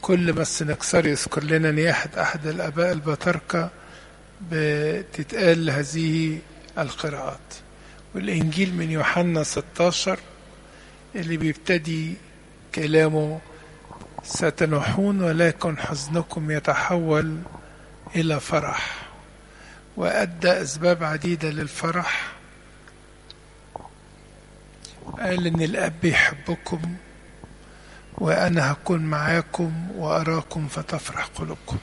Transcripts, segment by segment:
كل ما السنكسار يذكر لنا نياحة أحد الآباء البطاركة بتتقال هذه القراءات والإنجيل من يوحنا 16 اللي بيبتدي كلامه ستنوحون ولكن حزنكم يتحول إلى فرح وأدى أسباب عديدة للفرح قال إن الأب يحبكم وأنا هكون معاكم وأراكم فتفرح قلوبكم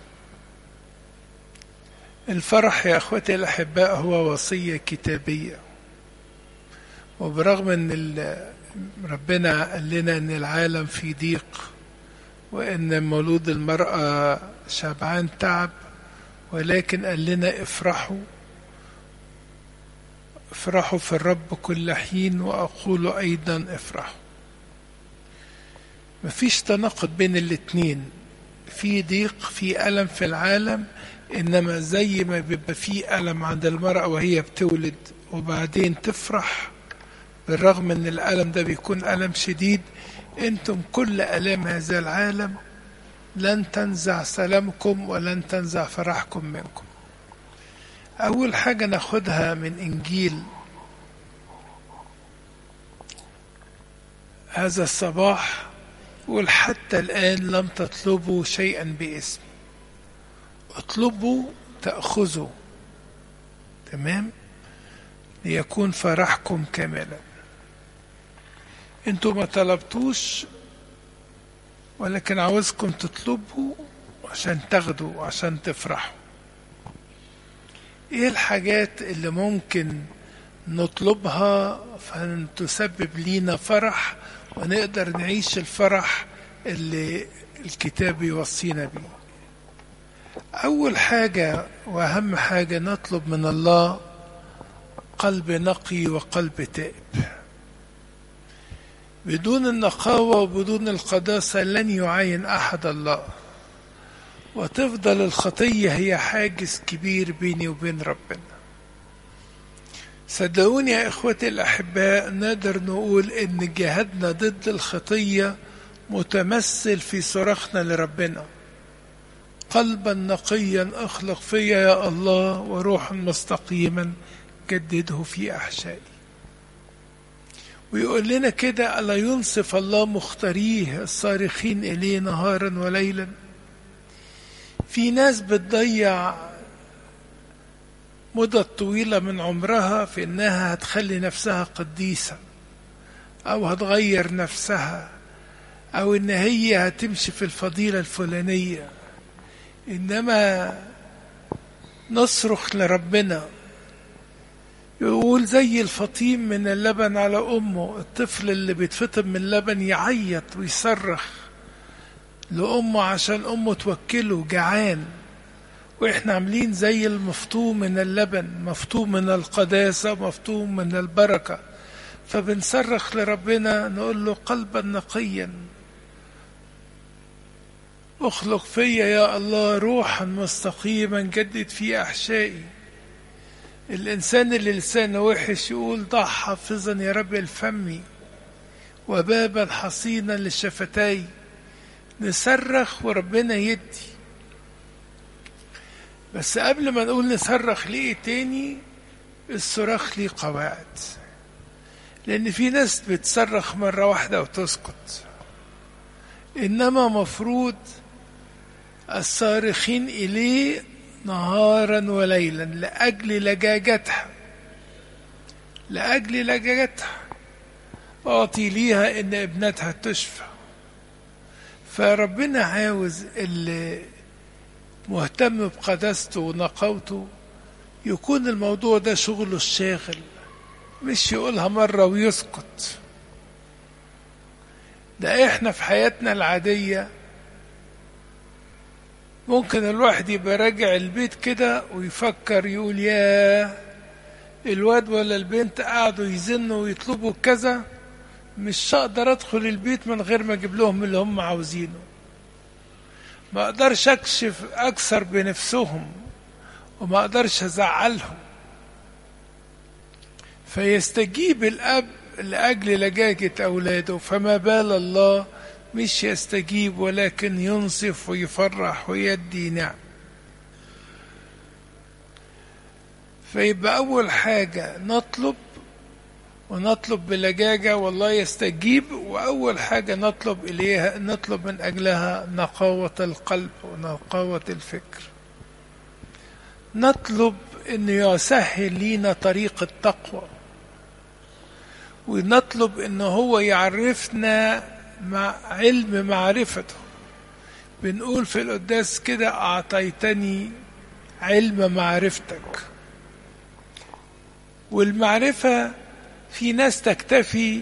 الفرح يا أخوتي الأحباء هو وصية كتابية وبرغم أن ربنا قال لنا أن العالم في ضيق وأن مولود المرأة شبعان تعب ولكن قال لنا افرحوا افرحوا في الرب كل حين وأقول أيضا افرحوا مفيش تناقض بين الاتنين في ضيق في ألم في العالم إنما زي ما بيبقى في ألم عند المرأة وهي بتولد وبعدين تفرح بالرغم ان الألم ده بيكون ألم شديد انتم كل ألام هذا العالم لن تنزع سلامكم ولن تنزع فرحكم منكم أول حاجة ناخدها من إنجيل هذا الصباح يقول حتى الآن لم تطلبوا شيئا باسم اطلبوا تأخذوا تمام ليكون فرحكم كاملا انتوا ما طلبتوش ولكن عاوزكم تطلبوا عشان تاخدوا عشان تفرحوا ايه الحاجات اللي ممكن نطلبها فتسبب لينا فرح ونقدر نعيش الفرح اللي الكتاب يوصينا بيه أول حاجة وأهم حاجة نطلب من الله قلب نقي وقلب تائب بدون النقاوة وبدون القداسة لن يعين أحد الله وتفضل الخطية هي حاجز كبير بيني وبين ربنا صدقوني يا إخوتي الأحباء نقدر نقول إن جهادنا ضد الخطية متمثل في صراخنا لربنا قلبا نقيا اخلق فيا يا الله وروحا مستقيما جدده في احشائي ويقول لنا كده الا ينصف الله مختاريه الصارخين اليه نهارا وليلا في ناس بتضيع مدة طويلة من عمرها في انها هتخلي نفسها قديسة او هتغير نفسها او ان هي هتمشي في الفضيلة الفلانية انما نصرخ لربنا يقول زي الفطيم من اللبن على امه الطفل اللي بيتفطم من اللبن يعيط ويصرخ لامه عشان امه توكله جعان واحنا عاملين زي المفطوم من اللبن مفطوم من القداسه مفطوم من البركه فبنصرخ لربنا نقول له قلبا نقيا اخلق فيا يا الله روحا مستقيما جدد في احشائي الانسان اللي لسانه وحش يقول ضع حافظا يا رب الفم وبابا حصينا للشفتي نصرخ وربنا يدي بس قبل ما نقول نصرخ ليه تاني الصراخ ليه قواعد لان في ناس بتصرخ مره واحده وتسكت انما مفروض الصارخين إليه نهارا وليلا لأجل لجاجتها لأجل لجاجتها أعطي ليها إن ابنتها تشفى فربنا عاوز اللي مهتم بقداسته ونقاوته يكون الموضوع ده شغله الشاغل مش يقولها مرة ويسكت ده احنا في حياتنا العادية ممكن الواحد يبقى راجع البيت كده ويفكر يقول يا الواد ولا البنت قعدوا يزنوا ويطلبوا كذا مش هقدر ادخل البيت من غير ما اجيب لهم اللي هم عاوزينه ما اقدرش اكشف اكثر بنفسهم وما اقدرش ازعلهم فيستجيب الاب لاجل لجاجه اولاده فما بال الله مش يستجيب ولكن ينصف ويفرح ويدي نعم فيبقى أول حاجة نطلب ونطلب بلجاجة والله يستجيب وأول حاجة نطلب إليها نطلب من أجلها نقاوة القلب ونقاوة الفكر نطلب أنه يسهل لينا طريق التقوى ونطلب أنه هو يعرفنا مع علم معرفته بنقول في القداس كده أعطيتني علم معرفتك والمعرفة في ناس تكتفي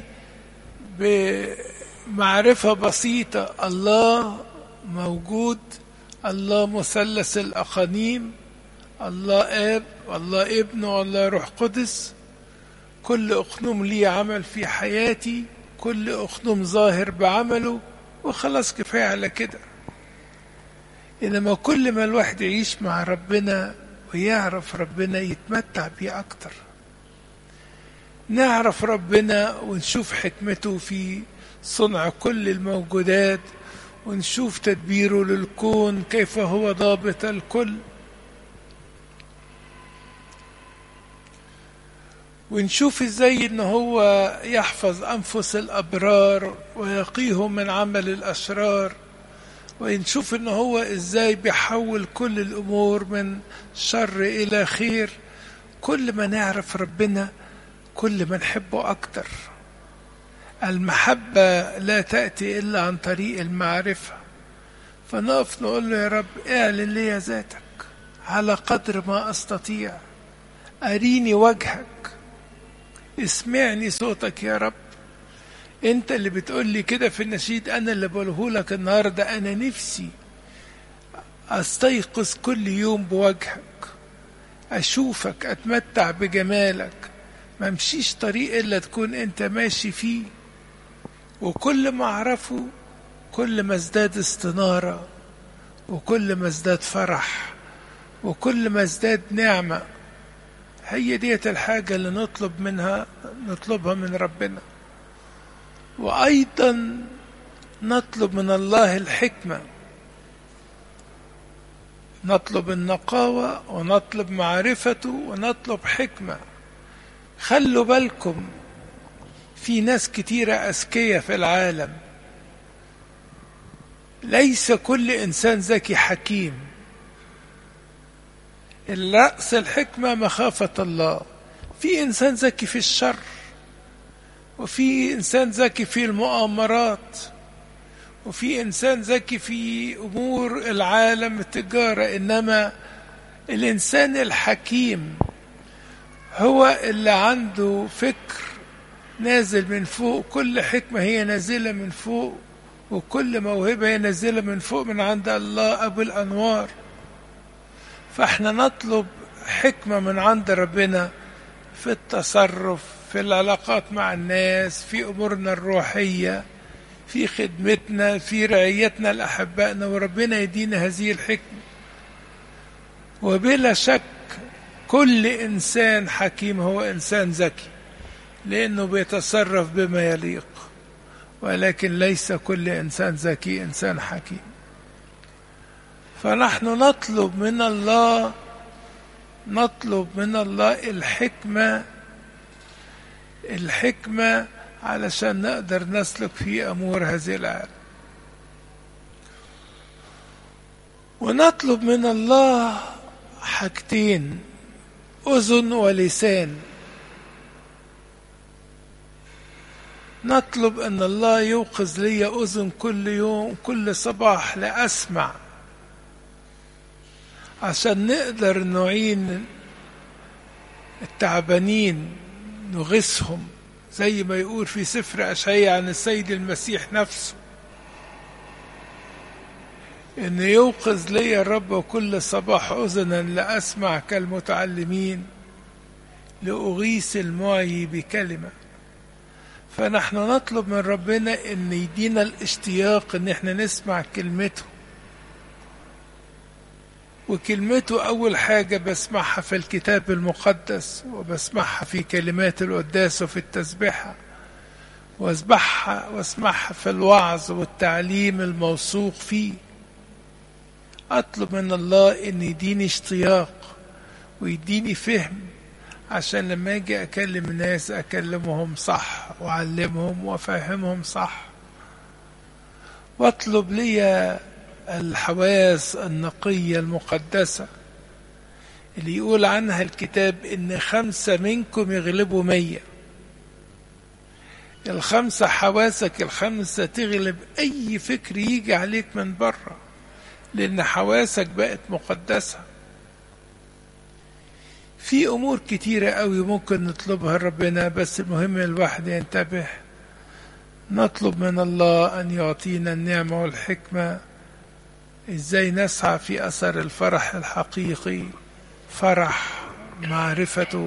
بمعرفة بسيطة الله موجود الله مثلث الأقانيم الله آب والله ابن والله روح قدس كل أقنوم ليه عمل في حياتي كل أقنوم ظاهر بعمله وخلاص كفاية على كده إنما كل ما الواحد يعيش مع ربنا ويعرف ربنا يتمتع بيه أكتر نعرف ربنا ونشوف حكمته في صنع كل الموجودات ونشوف تدبيره للكون كيف هو ضابط الكل ونشوف ازاي ان هو يحفظ انفس الابرار ويقيهم من عمل الاشرار ونشوف ان هو ازاي بيحول كل الامور من شر الى خير كل ما نعرف ربنا كل ما نحبه اكتر المحبة لا تأتي إلا عن طريق المعرفة فنقف نقول له يا رب اعلن لي ذاتك على قدر ما أستطيع أريني وجهك اسمعني صوتك يا رب انت اللي بتقول لي كده في النشيد انا اللي بقوله لك النهارده انا نفسي استيقظ كل يوم بوجهك اشوفك اتمتع بجمالك ما امشيش طريق الا تكون انت ماشي فيه وكل ما اعرفه كل ما ازداد استناره وكل ما ازداد فرح وكل ما ازداد نعمه هي ديت الحاجة اللي نطلب منها نطلبها من ربنا وأيضا نطلب من الله الحكمة نطلب النقاوة ونطلب معرفته ونطلب حكمة خلوا بالكم في ناس كتيرة أذكية في العالم ليس كل إنسان ذكي حكيم الرأس الحكمة مخافة الله في إنسان ذكي في الشر وفي إنسان ذكي في المؤامرات وفي إنسان ذكي في أمور العالم التجارة إنما الإنسان الحكيم هو اللي عنده فكر نازل من فوق كل حكمة هي نازلة من فوق وكل موهبة هي نازلة من فوق من عند الله أبو الأنوار فاحنا نطلب حكمة من عند ربنا في التصرف في العلاقات مع الناس في أمورنا الروحية في خدمتنا في رعيتنا لأحبائنا وربنا يدينا هذه الحكمة وبلا شك كل إنسان حكيم هو إنسان ذكي لأنه بيتصرف بما يليق ولكن ليس كل إنسان ذكي إنسان حكيم فنحن نطلب من الله نطلب من الله الحكمة الحكمة علشان نقدر نسلك في أمور هذه العالم ونطلب من الله حاجتين أذن ولسان نطلب أن الله يوقظ لي أذن كل يوم كل صباح لأسمع عشان نقدر نعين التعبانين نغيثهم زي ما يقول في سفر أشعياء عن السيد المسيح نفسه إن يوقظ لي الرب كل صباح أذنا لأسمع كالمتعلمين لأغيث المعي بكلمة فنحن نطلب من ربنا إن يدينا الاشتياق إن احنا نسمع كلمته وكلمته أول حاجة بسمعها في الكتاب المقدس وبسمعها في كلمات القداس وفي التسبيحة واسبحها واسمعها في الوعظ والتعليم الموثوق فيه اطلب من الله ان يديني اشتياق ويديني فهم عشان لما اجي اكلم الناس اكلمهم صح واعلمهم وافهمهم صح واطلب لي الحواس النقية المقدسة اللي يقول عنها الكتاب ان خمسة منكم يغلبوا مية الخمسة حواسك الخمسة تغلب اي فكر يجي عليك من بره لان حواسك بقت مقدسة في امور كتيرة قوي ممكن نطلبها ربنا بس المهم الواحد ينتبه نطلب من الله ان يعطينا النعمة والحكمة ازاي نسعى في اثر الفرح الحقيقي فرح معرفته